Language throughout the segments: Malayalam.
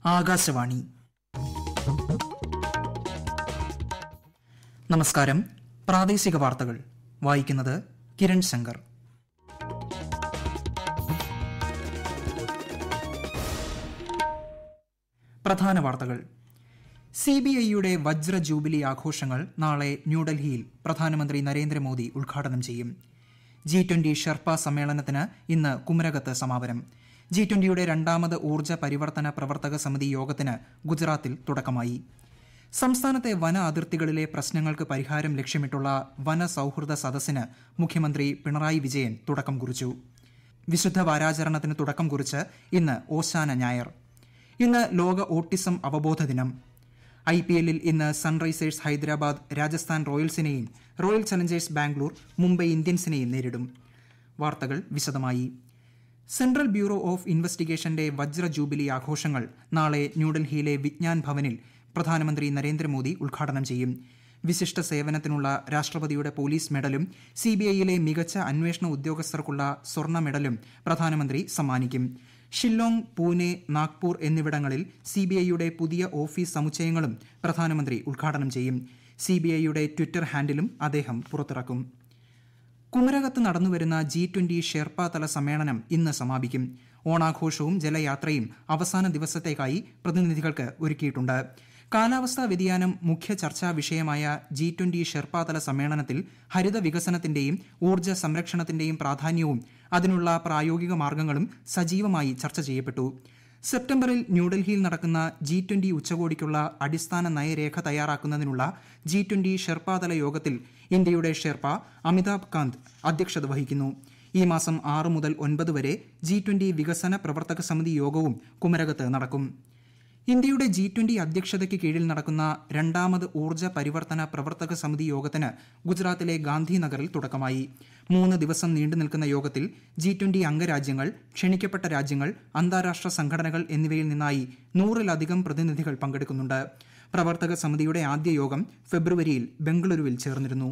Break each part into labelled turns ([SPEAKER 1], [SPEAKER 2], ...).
[SPEAKER 1] ആകാശവാണി നമസ്കാരം പ്രാദേശിക വാർത്തകൾ വായിക്കുന്നത് കിരൺ ശങ്കർ പ്രധാന വാർത്തകൾ സി ബി ഐയുടെ വജ്ര ജൂബിലി ആഘോഷങ്ങൾ നാളെ ന്യൂഡൽഹിയിൽ പ്രധാനമന്ത്രി നരേന്ദ്രമോദി ഉദ്ഘാടനം ചെയ്യും ജി ട്വന്റി ഷെർപ്പ സമ്മേളനത്തിന് ഇന്ന് കുമരകത്ത് സമാപനം ജി ട്വന്റിയുടെ രണ്ടാമത് ഊർജ്ജ പരിവർത്തന പ്രവർത്തക സമിതി യോഗത്തിന് ഗുജറാത്തിൽ തുടക്കമായി സംസ്ഥാനത്തെ വന അതിർത്തികളിലെ പ്രശ്നങ്ങൾക്ക് പരിഹാരം ലക്ഷ്യമിട്ടുള്ള വന സൌഹൃദ സദസ്സിന് മുഖ്യമന്ത്രി പിണറായി വിജയൻ തുടക്കം കുറിച്ചു വിശുദ്ധ വാരാചരണത്തിന് തുടക്കം കുറിച്ച് ഇന്ന് ഓശാന ഞായർ ഇന്ന് ലോക ഓട്ടിസം അവബോധ ദിനം ഐ പി എല്ലിൽ ഇന്ന് സൺറൈസേഴ്സ് ഹൈദരാബാദ് രാജസ്ഥാൻ റോയൽസിനെയും റോയൽ ചലഞ്ചേഴ്സ് ബാംഗ്ലൂർ മുംബൈ ഇന്ത്യൻസിനെയും നേരിടും വാർത്തകൾ വിശദമായി സെൻട്രൽ ബ്യൂറോ ഓഫ് ഇൻവെസ്റ്റിഗേഷന്റെ വജ്ര ജൂബിലി ആഘോഷങ്ങൾ നാളെ ന്യൂഡൽഹിയിലെ വിജ്ഞാൻ ഭവനിൽ പ്രധാനമന്ത്രി നരേന്ദ്രമോദി ഉദ്ഘാടനം ചെയ്യും വിശിഷ്ട സേവനത്തിനുള്ള രാഷ്ട്രപതിയുടെ പോലീസ് മെഡലും സിബിഐയിലെ മികച്ച അന്വേഷണ ഉദ്യോഗസ്ഥർക്കുള്ള സ്വർണ്ണ മെഡലും പ്രധാനമന്ത്രി സമ്മാനിക്കും ഷില്ലോങ് പൂനെ നാഗ്പൂർ എന്നിവിടങ്ങളിൽ സിബിഐയുടെ പുതിയ ഓഫീസ് സമുച്ചയങ്ങളും പ്രധാനമന്ത്രി ഉദ്ഘാടനം ചെയ്യും സിബിഐയുടെ ട്വിറ്റർ ഹാൻഡിലും അദ്ദേഹം പുറത്തിറക്കും കുമരകത്ത് നടന്നുവരുന്ന ജി ട്വന്റി ഷെർപ്പ തല സമ്മേളനം ഇന്ന് സമാപിക്കും ഓണാഘോഷവും ജലയാത്രയും അവസാന ദിവസത്തേക്കായി പ്രതിനിധികൾക്ക് ഒരുക്കിയിട്ടുണ്ട് കാലാവസ്ഥാ വ്യതിയാനം മുഖ്യ ചർച്ചാ വിഷയമായ ജി ട്വന്റി ഷെർപ്പ തല സമ്മേളനത്തിൽ ഹരിത വികസനത്തിന്റെയും ഊർജ്ജ സംരക്ഷണത്തിന്റെയും പ്രാധാന്യവും അതിനുള്ള പ്രായോഗിക മാർഗങ്ങളും സജീവമായി ചർച്ച ചെയ്യപ്പെട്ടു സെപ്റ്റംബറിൽ ന്യൂഡൽഹിയിൽ നടക്കുന്ന ജി ട്വന്റി ഉച്ചകോടിക്കുള്ള അടിസ്ഥാന നയരേഖ തയ്യാറാക്കുന്നതിനുള്ള ജി ട്വന്റി ഷെർപ്പാതല യോഗത്തിൽ ഇന്ത്യയുടെ ഷെർപ്പ അമിതാഭ് കാന്ത് അധ്യക്ഷത വഹിക്കുന്നു ഈ മാസം ആറ് മുതൽ ഒൻപത് വരെ ജി ട്വന്റി വികസന പ്രവർത്തക സമിതി യോഗവും കുമരകത്ത് നടക്കും ഇന്ത്യയുടെ ജി ട്വന്റി അധ്യക്ഷതയ്ക്ക് കീഴിൽ നടക്കുന്ന രണ്ടാമത് ഊർജ്ജ പരിവർത്തന പ്രവർത്തക സമിതി യോഗത്തിന് ഗുജറാത്തിലെ ഗാന്ധിനഗറിൽ തുടക്കമായി മൂന്ന് ദിവസം നീണ്ടു നിൽക്കുന്ന യോഗത്തിൽ ജി ട്വന്റി അംഗരാജ്യങ്ങൾ ക്ഷണിക്കപ്പെട്ട രാജ്യങ്ങൾ അന്താരാഷ്ട്ര സംഘടനകൾ എന്നിവയിൽ നിന്നായി നൂറിലധികം പ്രതിനിധികൾ പങ്കെടുക്കുന്നുണ്ട് പ്രവർത്തക സമിതിയുടെ ആദ്യ യോഗം ഫെബ്രുവരിയിൽ ബംഗളൂരുവിൽ ചേർന്നിരുന്നു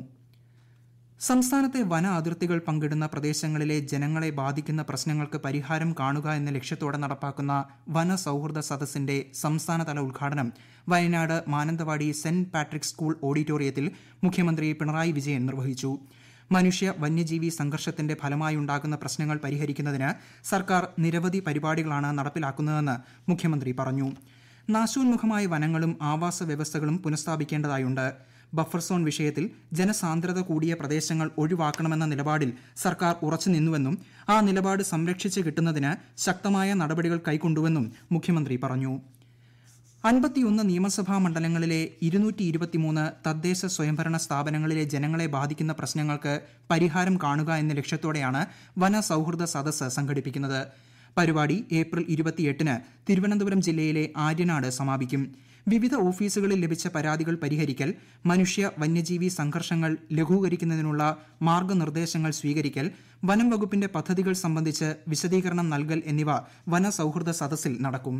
[SPEAKER 1] സംസ്ഥാനത്തെ വന അതിർത്തികൾ പങ്കിടുന്ന പ്രദേശങ്ങളിലെ ജനങ്ങളെ ബാധിക്കുന്ന പ്രശ്നങ്ങൾക്ക് പരിഹാരം കാണുക എന്ന ലക്ഷ്യത്തോടെ നടപ്പാക്കുന്ന വന സൌഹൃദ സദസ്സിന്റെ സംസ്ഥാനതല ഉദ്ഘാടനം Wayanad Mananthavady Saint Patrick School ഓഡിറ്റോറിയത്തിൽ മുഖ്യമന്ത്രി പിണറായി വിജയൻ നിർവഹിച്ചു മനുഷ്യ വന്യജീവി സംഘർഷത്തിന്റെ ഫലമായുണ്ടാകുന്ന പ്രശ്നങ്ങൾ പരിഹരിക്കുന്നതിന് സർക്കാർ നിരവധി പരിപാടികളാണ് നടപ്പിലാക്കുന്നതെന്ന് മുഖ്യമന്ത്രി പറഞ്ഞു നാശോന്മുഖമായ വനങ്ങളും ആവാസ വ്യവസ്ഥകളും പുനഃസ്ഥാപിക്കേണ്ടതായുണ്ട് ബഫർ സോൺ വിഷയത്തിൽ ജനസാന്ദ്രത കൂടിയ പ്രദേശങ്ങൾ ഒഴിവാക്കണമെന്ന നിലപാടിൽ സർക്കാർ ഉറച്ചുനിന്നുവെന്നും ആ നിലപാട് സംരക്ഷിച്ച് കിട്ടുന്നതിന് ശക്തമായ നടപടികൾ കൈക്കൊണ്ടുവെന്നും മുഖ്യമന്ത്രി പറഞ്ഞു അൻപത്തിയൊന്ന് നിയമസഭാ മണ്ഡലങ്ങളിലെ ഇരുന്നൂറ്റി ഇരുപത്തിമൂന്ന് തദ്ദേശ സ്വയംഭരണ സ്ഥാപനങ്ങളിലെ ജനങ്ങളെ ബാധിക്കുന്ന പ്രശ്നങ്ങൾക്ക് പരിഹാരം കാണുക എന്ന ലക്ഷ്യത്തോടെയാണ് വന സൌഹൃദ സദസ്സ് സംഘടിപ്പിക്കുന്നത് പരിപാടി ഏപ്രിൽ ഇരുപത്തിയെട്ടിന് തിരുവനന്തപുരം ജില്ലയിലെ ആര്യനാട് സമാപിക്കും വിവിധ ഓഫീസുകളിൽ ലഭിച്ച പരാതികൾ പരിഹരിക്കൽ മനുഷ്യ വന്യജീവി സംഘർഷങ്ങൾ ലഘൂകരിക്കുന്നതിനുള്ള മാർഗനിർദ്ദേശങ്ങൾ സ്വീകരിക്കൽ വനം വകുപ്പിന്റെ പദ്ധതികൾ സംബന്ധിച്ച് വിശദീകരണം നൽകൽ എന്നിവ വന സൌഹൃദ സദസ്സിൽ നടക്കും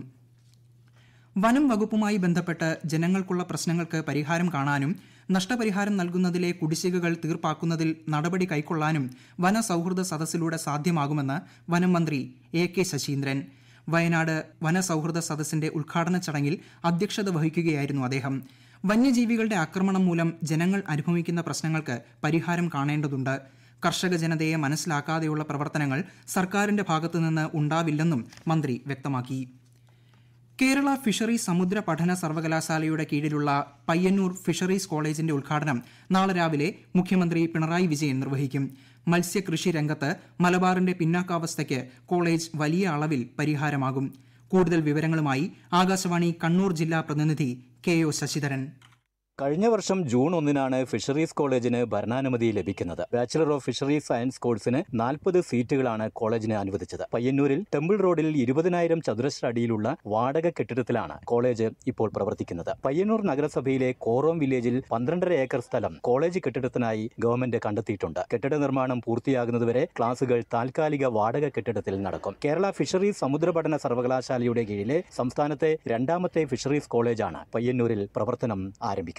[SPEAKER 1] വനം വകുപ്പുമായി ബന്ധപ്പെട്ട് ജനങ്ങൾക്കുള്ള പ്രശ്നങ്ങൾക്ക് പരിഹാരം കാണാനും നഷ്ടപരിഹാരം നൽകുന്നതിലെ കുടിശ്ശികകൾ തീർപ്പാക്കുന്നതിൽ നടപടി കൈക്കൊള്ളാനും വന സൌഹൃദ സദസ്സിലൂടെ സാധ്യമാകുമെന്ന് വനം മന്ത്രി എ കെ ശശീന്ദ്രൻ വയനാട് വന സൌഹൃദ സദസ്സിന്റെ ഉദ്ഘാടന ചടങ്ങിൽ അധ്യക്ഷത വഹിക്കുകയായിരുന്നു അദ്ദേഹം വന്യജീവികളുടെ ആക്രമണം മൂലം ജനങ്ങൾ അനുഭവിക്കുന്ന പ്രശ്നങ്ങൾക്ക് പരിഹാരം കാണേണ്ടതുണ്ട് കർഷക ജനതയെ മനസ്സിലാക്കാതെയുള്ള പ്രവർത്തനങ്ങൾ സർക്കാരിന്റെ ഭാഗത്തുനിന്ന് ഉണ്ടാവില്ലെന്നും മന്ത്രി വ്യക്തമാക്കി കേരള ഫിഷറീസ് സമുദ്ര പഠന സർവകലാശാലയുടെ കീഴിലുള്ള പയ്യന്നൂർ ഫിഷറീസ് കോളേജിന്റെ ഉദ്ഘാടനം നാളെ രാവിലെ മുഖ്യമന്ത്രി പിണറായി വിജയൻ നിർവഹിക്കും മത്സ്യകൃഷി രംഗത്ത് മലബാറിന്റെ പിന്നാക്കാവസ്ഥയ്ക്ക് കോളേജ് വലിയ അളവിൽ പരിഹാരമാകും കൂടുതൽ വിവരങ്ങളുമായി ആകാശവാണി കണ്ണൂർ ജില്ലാ പ്രതിനിധി കെ ഒ ശശിധരൻ
[SPEAKER 2] കഴിഞ്ഞ വർഷം ജൂൺ ഒന്നിനാണ് ഫിഷറീസ് കോളേജിന് ഭരണാനുമതി ലഭിക്കുന്നത് ബാച്ചിലർ ഓഫ് ഫിഷറീസ് സയൻസ് കോഴ്സിന് നാൽപ്പത് സീറ്റുകളാണ് കോളേജിന് അനുവദിച്ചത് പയ്യന്നൂരിൽ ടെമ്പിൾ റോഡിൽ ഇരുപതിനായിരം ചതുരശ്ര അടിയിലുള്ള വാടക കെട്ടിടത്തിലാണ് കോളേജ് ഇപ്പോൾ പ്രവർത്തിക്കുന്നത് പയ്യന്നൂർ നഗരസഭയിലെ കോറോം വില്ലേജിൽ പന്ത്രണ്ടര ഏക്കർ സ്ഥലം കോളേജ് കെട്ടിടത്തിനായി ഗവൺമെന്റ് കണ്ടെത്തിയിട്ടുണ്ട് കെട്ടിട നിർമ്മാണം പൂർത്തിയാകുന്നതുവരെ ക്ലാസുകൾ താൽക്കാലിക വാടക കെട്ടിടത്തിൽ നടക്കും കേരള ഫിഷറീസ് സമുദ്ര പഠന സർവകലാശാലയുടെ കീഴിലെ സംസ്ഥാനത്തെ രണ്ടാമത്തെ ഫിഷറീസ് കോളേജാണ് പയ്യന്നൂരിൽ പ്രവർത്തനം ആരംഭിക്കുന്നത്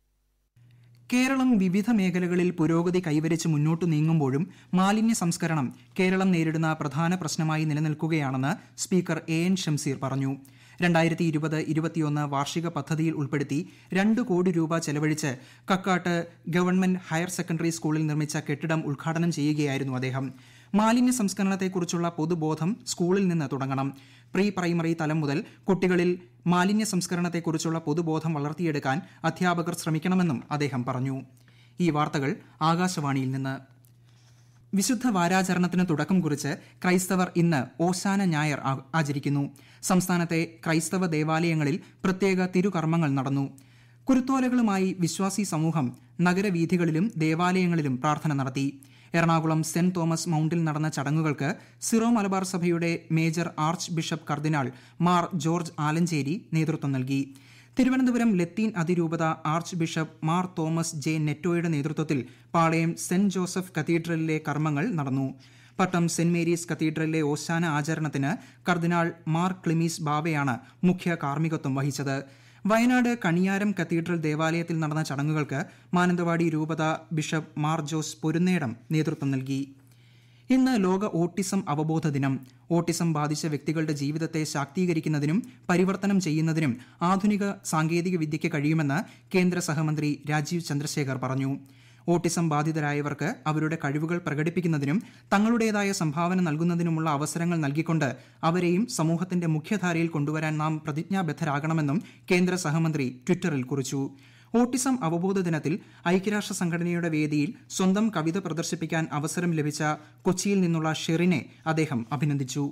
[SPEAKER 1] കേരളം വിവിധ മേഖലകളിൽ പുരോഗതി കൈവരിച്ച് മുന്നോട്ടു നീങ്ങുമ്പോഴും മാലിന്യ സംസ്കരണം കേരളം നേരിടുന്ന പ്രധാന പ്രശ്നമായി നിലനിൽക്കുകയാണെന്ന് സ്പീക്കർ എ എൻ ഷംസീർ പറഞ്ഞു രണ്ടായിരത്തി ഇരുപത് ഇരുപത്തിയൊന്ന് വാർഷിക പദ്ധതിയിൽ ഉൾപ്പെടുത്തി രണ്ട് കോടി രൂപ ചെലവഴിച്ച് കക്കാട്ട് ഗവൺമെന്റ് ഹയർ സെക്കൻഡറി സ്കൂളിൽ നിർമ്മിച്ച കെട്ടിടം ഉദ്ഘാടനം ചെയ്യുകയായിരുന്നു അദ്ദേഹം മാലിന്യ സംസ്കരണത്തെക്കുറിച്ചുള്ള പൊതുബോധം സ്കൂളിൽ നിന്ന് തുടങ്ങണം പ്രീ പ്രൈമറി തലം മുതൽ കുട്ടികളിൽ മാലിന്യ സംസ്കരണത്തെക്കുറിച്ചുള്ള പൊതുബോധം വളർത്തിയെടുക്കാൻ അധ്യാപകർ ശ്രമിക്കണമെന്നും അദ്ദേഹം പറഞ്ഞു ഈ വാർത്തകൾ ആകാശവാണിയിൽ നിന്ന് വിശുദ്ധ വാരാചരണത്തിന് തുടക്കം കുറിച്ച് ക്രൈസ്തവർ ഇന്ന് ഓശാന ഞായർ ആ- ആചരിക്കുന്നു സംസ്ഥാനത്തെ ക്രൈസ്തവ ദേവാലയങ്ങളിൽ പ്രത്യേക തിരുകർമ്മങ്ങൾ നടന്നു കുരുത്തോലകളുമായി വിശ്വാസി സമൂഹം നഗരവീഥികളിലും ദേവാലയങ്ങളിലും പ്രാർത്ഥന നടത്തി എറണാകുളം സെന്റ് തോമസ് മൌണ്ടിൽ നടന്ന ചടങ്ങുകൾക്ക് സിറോ മലബാർ സഭയുടെ മേജർ ആർച്ച് ബിഷപ്പ് കർദിനാൾ മാർ ജോർജ് ആലഞ്ചേരി നേതൃത്വം നൽകി തിരുവനന്തപുരം ലത്തീൻ അതിരൂപത archbishop Mar Thomas J നെറ്റോയുടെ നേതൃത്വത്തിൽ പാളയം സെന്റ് ജോസഫ് കത്തീഡ്രലിലെ കർമ്മങ്ങൾ നടന്നു പട്ടം സെന്റ് മേരീസ് കത്തീഡ്രലിലെ ഓശാന ആചരണത്തിന് കർദിനാൾ മാർ ക്ലിമീസ് ബാവയാണ് മുഖ്യ കാർമ്മികത്വം വഹിച്ചത് വയനാട് കണിയാരം കത്തീഡ്രൽ ദേവാലയത്തിൽ നടന്ന ചടങ്ങുകൾക്ക് മാനന്തവാടി രൂപത ബിഷപ്പ് മാർ ജോസ് പൊരുന്നേടം നേതൃത്വം നൽകി ഇന്ന് ലോക ഓട്ടിസം അവബോധ ദിനം ഓട്ടിസം ബാധിച്ച വ്യക്തികളുടെ ജീവിതത്തെ ശാക്തീകരിക്കുന്നതിനും പരിവർത്തനം ചെയ്യുന്നതിനും ആധുനിക സാങ്കേതിക വിദ്യയ്ക്ക് കഴിയുമെന്ന് കേന്ദ്ര സഹമന്ത്രി രാജീവ് ചന്ദ്രശേഖർ പറഞ്ഞു ഓട്ടിസം ബാധിതരായവർക്ക് അവരുടെ കഴിവുകൾ പ്രകടിപ്പിക്കുന്നതിനും തങ്ങളുടേതായ സംഭാവന നൽകുന്നതിനുമുള്ള അവസരങ്ങൾ നൽകിക്കൊണ്ട് അവരെയും സമൂഹത്തിന്റെ മുഖ്യധാരയിൽ കൊണ്ടുവരാൻ നാം പ്രതിജ്ഞാബദ്ധരാകണമെന്നും കേന്ദ്ര സഹമന്ത്രി ട്വിറ്ററിൽ കുറിച്ചു ഓട്ടിസം അവബോധ ദിനത്തിൽ ഐക്യരാഷ്ട്ര സംഘടനയുടെ വേദിയിൽ സ്വന്തം കവിത പ്രദർശിപ്പിക്കാൻ അവസരം ലഭിച്ച കൊച്ചിയിൽ നിന്നുള്ള ഷെറിനെ അദ്ദേഹം അഭിനന്ദിച്ചു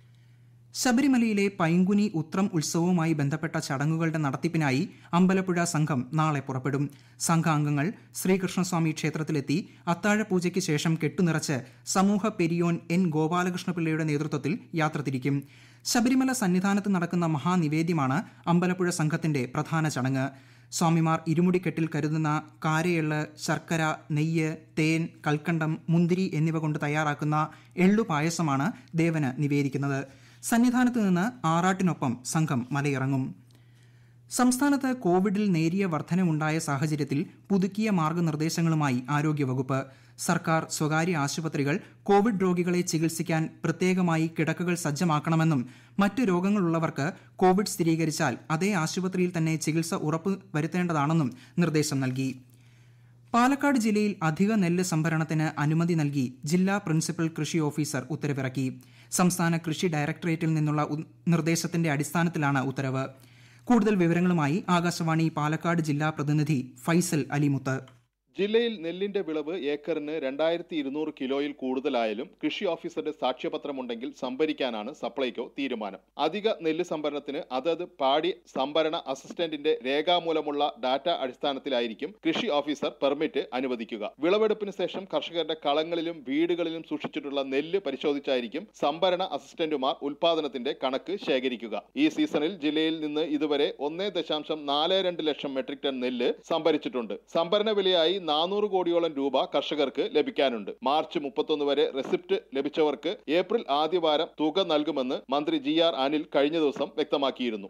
[SPEAKER 1] ശബരിമലയിലെ പൈങ്കുനി ഉത്രം ഉത്സവവുമായി ബന്ധപ്പെട്ട ചടങ്ങുകളുടെ നടത്തിപ്പിനായി അമ്പലപ്പുഴ സംഘം നാളെ പുറപ്പെടും സംഘാംഗങ്ങൾ ശ്രീകൃഷ്ണസ്വാമി ക്ഷേത്രത്തിലെത്തി അത്താഴപൂജയ്ക്ക് ശേഷം കെട്ടുനിറച്ച് സമൂഹ പെരിയോൻ എൻ ഗോപാലകൃഷ്ണപിള്ളയുടെ നേതൃത്വത്തിൽ യാത്ര തിരിക്കും ശബരിമല സന്നിധാനത്ത് നടക്കുന്ന മഹാനിവേദ്യമാണ് അമ്പലപ്പുഴ സംഘത്തിന്റെ പ്രധാന ചടങ്ങ് സ്വാമിമാർ ഇരുമുടിക്കെട്ടിൽ കരുതുന്ന കാരയെള്ള് ശർക്കര നെയ്യ് തേൻ കൽക്കണ്ടം മുന്തിരി എന്നിവ കൊണ്ട് തയ്യാറാക്കുന്ന എള്ളു പായസമാണ് ദേവന് നിവേദിക്കുന്നത് സന്നിധാനത്ത് നിന്ന് ആറാട്ടിനൊപ്പം സംഘം മലയിറങ്ങും സംസ്ഥാനത്ത് കോവിഡിൽ നേരിയ വർധനവുണ്ടായ സാഹചര്യത്തിൽ പുതുക്കിയ മാർഗനിർദ്ദേശങ്ങളുമായി ആരോഗ്യവകുപ്പ് സർക്കാർ സ്വകാര്യ ആശുപത്രികൾ കോവിഡ് രോഗികളെ ചികിത്സിക്കാൻ പ്രത്യേകമായി കിടക്കകൾ സജ്ജമാക്കണമെന്നും മറ്റ് രോഗങ്ങളുള്ളവർക്ക് കോവിഡ് സ്ഥിരീകരിച്ചാൽ അതേ ആശുപത്രിയിൽ തന്നെ ചികിത്സ ഉറപ്പ് വരുത്തേണ്ടതാണെന്നും നിർദ്ദേശം നൽകി പാലക്കാട് ജില്ലയിൽ അധിക നെല്ല് സംഭരണത്തിന് അനുമതി നൽകി ജില്ലാ പ്രിൻസിപ്പൽ കൃഷി ഓഫീസർ ഉത്തരവിറക്കി സംസ്ഥാന കൃഷി ഡയറക്ടറേറ്റിൽ നിന്നുള്ള ഉ- നിർദ്ദേശത്തിന്റെ അടിസ്ഥാനത്തിലാണ് ഉത്തരവ് കൂടുതൽ വിവരങ്ങളുമായി ആകാശവാണി പാലക്കാട് ജില്ലാ പ്രതിനിധി ഫൈസൽ അലിമുത്ത്
[SPEAKER 3] ജില്ലയിൽ നെല്ലിന്റെ വിളവ് ഏക്കറിന് രണ്ടായിരത്തി ഇരുന്നൂറ് കിലോയിൽ കൂടുതലായാലും കൃഷി ഓഫീസറുടെ സാക്ഷ്യപത്രമുണ്ടെങ്കിൽ സംഭരിക്കാനാണ് സപ്ലൈകോ തീരുമാനം അധിക നെല്ല് സംഭരണത്തിന് അതത് പാടി സംഭരണ അസിസ്റ്റന്റിന്റെ രേഖാമൂലമുള്ള ഡാറ്റ അടിസ്ഥാനത്തിലായിരിക്കും കൃഷി ഓഫീസർ പെർമിറ്റ് അനുവദിക്കുക വിളവെടുപ്പിന് ശേഷം കർഷകരുടെ കളങ്ങളിലും വീടുകളിലും സൂക്ഷിച്ചിട്ടുള്ള നെല്ല് പരിശോധിച്ചായിരിക്കും സംഭരണ അസിസ്റ്റന്റുമാർ ഉൽപാദനത്തിന്റെ കണക്ക് ശേഖരിക്കുക ഈ സീസണിൽ ജില്ലയിൽ നിന്ന് ഇതുവരെ ഒന്നേ ദശാംശം നാല് രണ്ട് ലക്ഷം മെട്രിക് ടൺ നെല്ല് സംഭരിച്ചിട്ടുണ്ട് സംഭരണ വിലയായി നാനൂറ് കോടിയോളം രൂപ കർഷകർക്ക് ലഭിക്കാനുണ്ട് മാർച്ച് മുപ്പത്തൊന്ന് വരെ റെസിപ്റ്റ് ലഭിച്ചവർക്ക് ഏപ്രിൽ ആദ്യവാരം തുക നൽകുമെന്ന് മന്ത്രി ജി ആർ അനിൽ കഴിഞ്ഞ ദിവസം വ്യക്തമാക്കിയിരുന്നു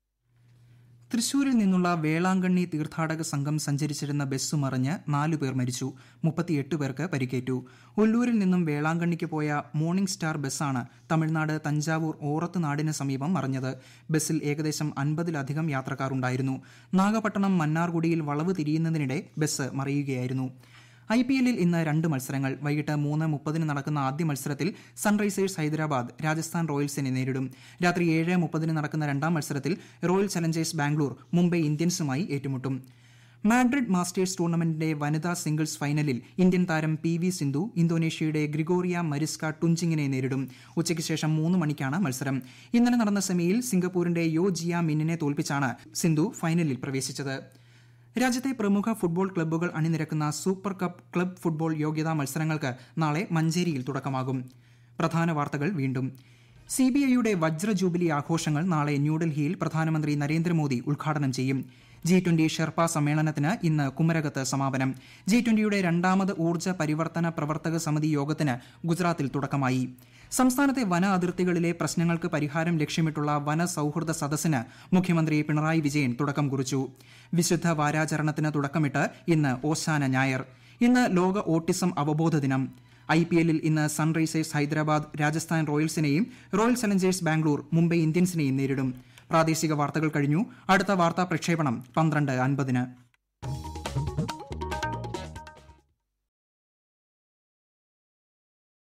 [SPEAKER 1] തൃശൂരിൽ നിന്നുള്ള വേളാങ്കണ്ണി തീർത്ഥാടക സംഘം സഞ്ചരിച്ചിരുന്ന ബസ് മറിഞ്ഞ് നാലു പേർ മരിച്ചു മുപ്പത്തിയെട്ട് പേർക്ക് പരിക്കേറ്റു ഒല്ലൂരിൽ നിന്നും വേളാങ്കണ്ണിക്ക് പോയ മോർണിംഗ് സ്റ്റാർ ബസ്സാണ് തമിഴ്നാട് തഞ്ചാവൂർ ഓറത്ത് നാടിന് സമീപം മറിഞ്ഞത് ബസ്സിൽ ഏകദേശം അൻപതിലധികം യാത്രക്കാർ ഉണ്ടായിരുന്നു നാഗപട്ടണം മന്നാർകുടിയിൽ വളവ് തിരിയുന്നതിനിടെ ബസ് മറിയുകയായിരുന്നു ഐ പി എല്ലിൽ ഇന്ന് രണ്ട് മത്സരങ്ങൾ വൈകിട്ട് മൂന്ന് മുപ്പതിന് നടക്കുന്ന ആദ്യ മത്സരത്തിൽ സൺറൈസേഴ്സ് ഹൈദരാബാദ് രാജസ്ഥാൻ റോയൽസിനെ നേരിടും രാത്രി ഏഴ് മുപ്പതിന് നടക്കുന്ന രണ്ടാം മത്സരത്തിൽ റോയൽ ചലഞ്ചേഴ്സ് ബാംഗ്ലൂർ മുംബൈ ഇന്ത്യൻസുമായി ഏറ്റുമുട്ടും മാഡ്രിഡ് മാസ്റ്റേഴ്സ് ടൂർണമെന്റിന്റെ വനിതാ സിംഗിൾസ് ഫൈനലിൽ ഇന്ത്യൻ താരം പി വി സിന്ധു ഇന്തോനേഷ്യയുടെ ഗ്രിഗോറിയ മരിസ്ക ടുഞ്ചിങ്ങിനെ നേരിടും ഉച്ചയ്ക്ക് ശേഷം മൂന്ന് മണിക്കാണ് മത്സരം ഇന്നലെ നടന്ന സെമിയിൽ സിംഗപ്പൂരിന്റെ യോ ജിയ മിന്നിനെ തോൽപ്പിച്ചാണ് സിന്ധു ഫൈനലിൽ പ്രവേശിച്ചത് രാജ്യത്തെ പ്രമുഖ ഫുട്ബോൾ ക്ലബ്ബുകൾ അണിനിരക്കുന്ന സൂപ്പർ കപ്പ് ക്ലബ് ഫുട്ബോൾ യോഗ്യതാ മത്സരങ്ങൾക്ക് നാളെ മഞ്ചേരിയിൽ തുടക്കമാകും പ്രധാന വാർത്തകൾ വീണ്ടും സി ബി ഐയുടെ വജ്ര ജൂബിലി ആഘോഷങ്ങൾ നാളെ ന്യൂഡൽഹിയിൽ പ്രധാനമന്ത്രി നരേന്ദ്രമോദി ഉദ്ഘാടനം ചെയ്യും ജി ട്വന്റി ഷെർപ്പ സമ്മേളനത്തിന് ഇന്ന് കുമരകത്ത് സമാപനം ജി ട്വന്റിയുടെ രണ്ടാമത് ഊർജ്ജ പരിവർത്തന പ്രവർത്തക സമിതി യോഗത്തിന് ഗുജറാത്തിൽ തുടക്കമായി സംസ്ഥാനത്തെ വന അതിർത്തികളിലെ പ്രശ്നങ്ങൾക്ക് പരിഹാരം ലക്ഷ്യമിട്ടുള്ള വന സൌഹൃദ സദസ്സിന് മുഖ്യമന്ത്രി പിണറായി വിജയൻ തുടക്കം കുറിച്ചു വിശുദ്ധ വാരാചരണത്തിന് തുടക്കമിട്ട് ഇന്ന് ഓശാന ഞായർ ഇന്ന് ലോക ഓട്ടിസം അവബോധ ദിനം ഐ പി എല്ലിൽ ഇന്ന് സൺറൈസേഴ്സ് ഹൈദരാബാദ് രാജസ്ഥാൻ റോയൽസിനെയും റോയൽ ചലഞ്ചേഴ്സ് ബാംഗ്ലൂർ മുംബൈ ഇന്ത്യൻസിനെയും നേരിടും പ്രാദേശിക വാർത്തകൾ കഴിഞ്ഞു അടുത്ത വാർത്താ പ്രക്ഷേപണം പന്ത്രണ്ട് അൻപതിന്